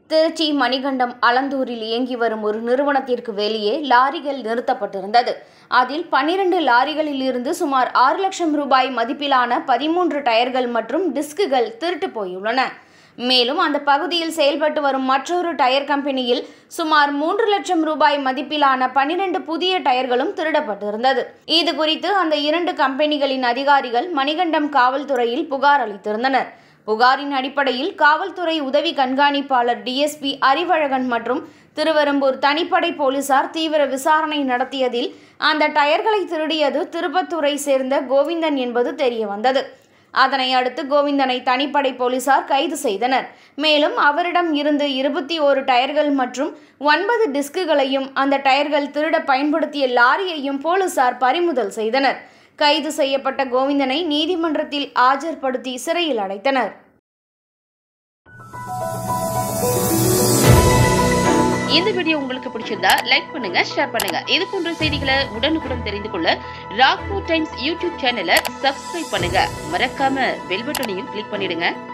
திருச்சி மணிகண்டம் அலந்தூரில் இயங்கி வரும் ஒரு நிறுவனத்திற்கு வெளியே லாரிகள் நிறுத்தப்பட்டிருந்தது அதில் பனிரெண்டு லாரிகளில் இருந்து சுமார் ஆறு லட்சம் ரூபாய் மதிப்பிலான பதிமூன்று டயர்கள் மற்றும் டிஸ்குகள் திருட்டு போயுள்ளன மேலும் அந்த பகுதியில் செயல்பட்டு வரும் மற்றொரு டயர் கம்பெனியில் சுமார் மூன்று லட்சம் ரூபாய் மதிப்பிலான பனிரெண்டு புதிய டயர்களும் திருடப்பட்டிருந்தது இது குறித்து அந்த இரண்டு கம்பெனிகளின் அதிகாரிகள் மணிகண்டம் காவல்துறையில் புகார் அளித்திருந்தனர் புகாரின் அடிப்படையில் காவல்துறை உதவி கண்காணிப்பாளர் டிஎஸ்பி அறிவழகன் மற்றும் திருவெரும்பூர் தனிப்படை போலீசார் தீவிர விசாரணை நடத்தியதில் அந்த டயர்களை திருடியது திருப்பத்தூரை சேர்ந்த கோவிந்தன் என்பது தெரிய வந்தது அதனை அடுத்து கோவிந்தனை தனிப்படை போலீசார் கைது செய்தனர் மேலும் அவரிடம் இருந்து இருபத்தி ஓரு டயர்கள் மற்றும் ஒன்பது டிஸ்குகளையும் அந்த டயர்கள் திருட பயன்படுத்திய லாரியையும் போலீசார் பறிமுதல் செய்தனர் கைது செய்யப்பட்ட கோவிந்தனை நீதிமன்றத்தில் ஆஜர்படுத்தி சிறையில் அடைத்தனர் இந்த வீடியோ உங்களுக்கு பிடிச்சிருந்தா லைக் பண்ணுங்க ஷேர் பண்ணுங்க இது போன்ற செய்திகளை உடனுக்குடன் தெரிந்து கொள்ள ராக்பூர் டைம்ஸ் யூடியூப் சேனலை சப்ஸ்கிரைப் பண்ணுங்க மறக்காம பெல் பட்டனையும் கிளிக் பண்ணிடுங்க